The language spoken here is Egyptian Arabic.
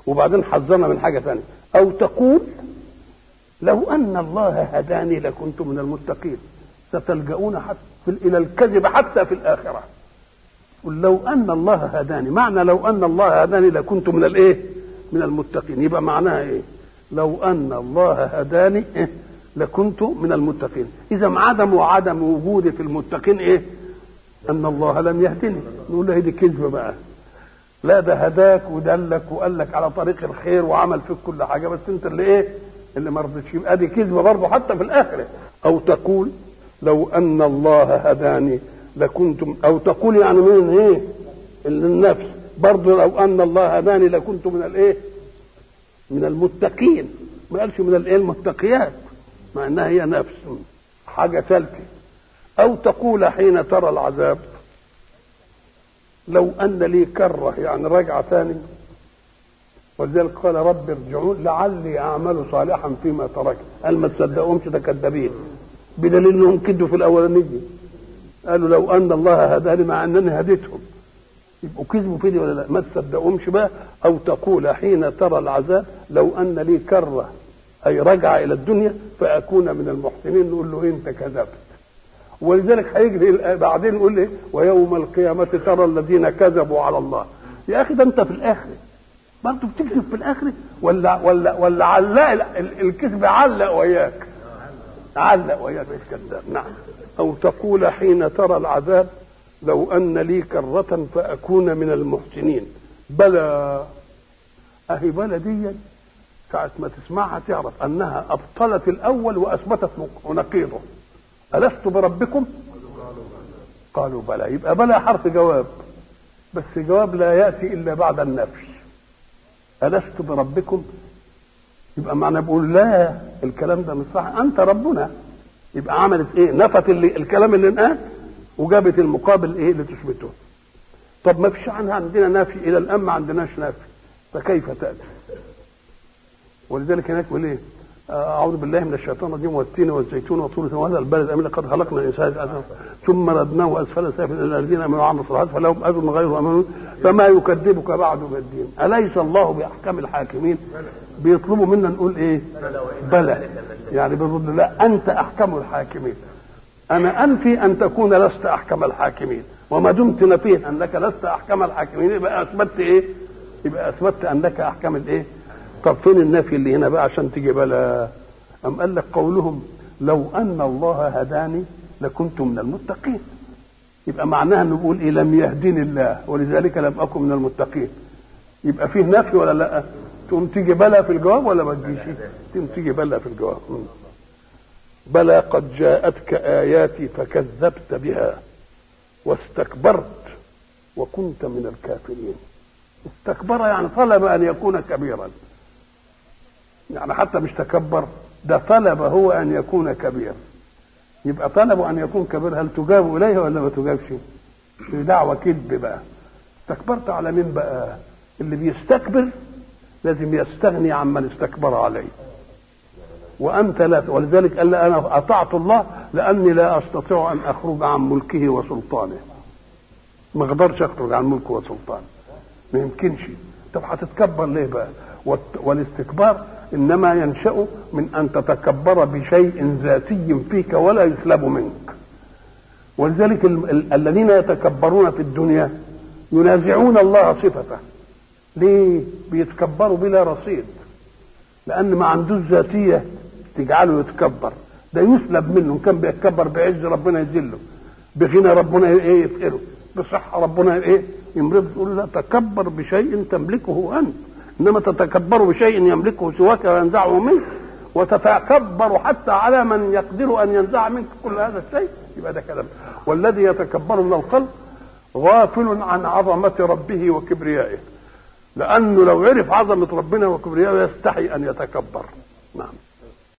وبعدين حذرنا من حاجه ثانيه او تقول لو ان الله هداني لكنت من المتقين ستلجؤون حتى الى الكذب حتى في الاخره قل لو ان الله هداني معنى لو ان الله هداني لكنت من الايه من المتقين يبقى معناها ايه لو ان الله هداني إيه؟ لكنت من المتقين اذا عدم وعدم وجودي في المتقين ايه ان الله لم يهدني نقول له دي كذبه بقى لا ده هداك ودلك وقال لك على طريق الخير وعمل فيك كل حاجه بس انت اللي ايه اللي ما رضيتش يبقى دي كذبه برضه حتى في الاخره او تقول لو ان الله هداني لكنت او تقول يعني من ايه النفس برضه لو ان الله هداني لكنت من الايه من المتقين ما قالش من الايه المتقيات مع انها هي نفس حاجه ثالثه او تقول حين ترى العذاب لو ان لي كره يعني رجعه ثاني ولذلك قال رب ارجعون لعلي اعمل صالحا فيما تركت قال ما تصدقهمش ده كذابين بدليل انهم كدوا في الاولانيه قالوا لو ان الله هداني مع انني هديتهم يبقوا كذبوا في دي ولا لا ما تصدقهمش بقى او تقول حين ترى العذاب لو ان لي كره اي رجع الى الدنيا فاكون من المحسنين نقول له انت كذبت ولذلك هيجري بعدين يقول ايه ويوم القيامه ترى الذين كذبوا على الله يا اخي ده انت في الاخره برضه بتكذب في الاخره ولا ولا ولا علق الكذب علق وياك علق وياك مش كذاب نعم او تقول حين ترى العذاب لو ان لي كره فاكون من المحسنين بلى اهي بلى دي ساعة ما تسمعها تعرف انها ابطلت الاول واثبتت نقيضه الست بربكم قالوا بلى يبقى بلى حرف جواب بس جواب لا ياتي الا بعد النفي الست بربكم يبقى معنى بقول لا الكلام ده مش صح انت ربنا يبقى عملت ايه نفت اللي الكلام اللي انقال وجابت المقابل ايه اللي تثبته طب ما فيش عنها عندنا نافي الى الان ما عندناش نافي فكيف تاتي ولذلك هناك بيقول ايه اعوذ بالله من الشيطان الرجيم والتين والزيتون وطول وهذا البلد امين لقد خلقنا الانسان ثم ردناه اسفل سافل الى الذين امنوا وعملوا الصالحات فلهم اجر غير ممنون فما يكذبك بعد بالدين اليس الله باحكم الحاكمين بيطلبوا منا نقول ايه بلى يعني بيرد لا انت احكم الحاكمين انا انفي ان تكون لست احكم الحاكمين وما دمت نفيت انك لست احكم الحاكمين يبقى اثبتت ايه يبقى اثبتت انك احكم الايه طب فين النفي اللي هنا بقى عشان تيجي بلا أم قال لك قولهم لو أن الله هداني لكنت من المتقين يبقى معناها انه بيقول ايه لم يهدني الله ولذلك لم اكن من المتقين يبقى فيه نفي ولا لا تقوم تيجي بلا في الجواب ولا ما تجيش تقوم تيجي بلا في الجواب بلى قد جاءتك اياتي فكذبت بها واستكبرت وكنت من الكافرين استكبر يعني طلب ان يكون كبيرا يعني حتى مش تكبر ده طلب هو ان يكون كبير يبقى طلب ان يكون كبير هل تجاب اليه ولا ما تجابش في دعوه كذب بقى استكبرت على مين بقى اللي بيستكبر لازم يستغني عمن استكبر عليه وانت لا ولذلك قال انا اطعت الله لاني لا استطيع ان اخرج عن ملكه وسلطانه ما اقدرش اخرج عن ملكه وسلطانه ما يمكنش طب هتتكبر ليه بقى والاستكبار انما ينشا من ان تتكبر بشيء ذاتي فيك ولا يسلب منك ولذلك ال- ال- الذين يتكبرون في الدنيا ينازعون الله صفته ليه بيتكبروا بلا رصيد لان ما عندوش ذاتيه تجعله يتكبر ده يسلب منه كان بيتكبر بعز ربنا يذله بغنى ربنا ايه يفقره بصحه ربنا ايه يمرض تقول لا تكبر بشيء تملكه انت انما تتكبر بشيء يملكه سواك وينزعه منك وتتكبر حتى على من يقدر ان ينزع منك كل هذا الشيء يبقى ده كلام والذي يتكبر من الخلق غافل عن عظمه ربه وكبريائه لانه لو عرف عظمه ربنا وكبريائه يستحي ان يتكبر نعم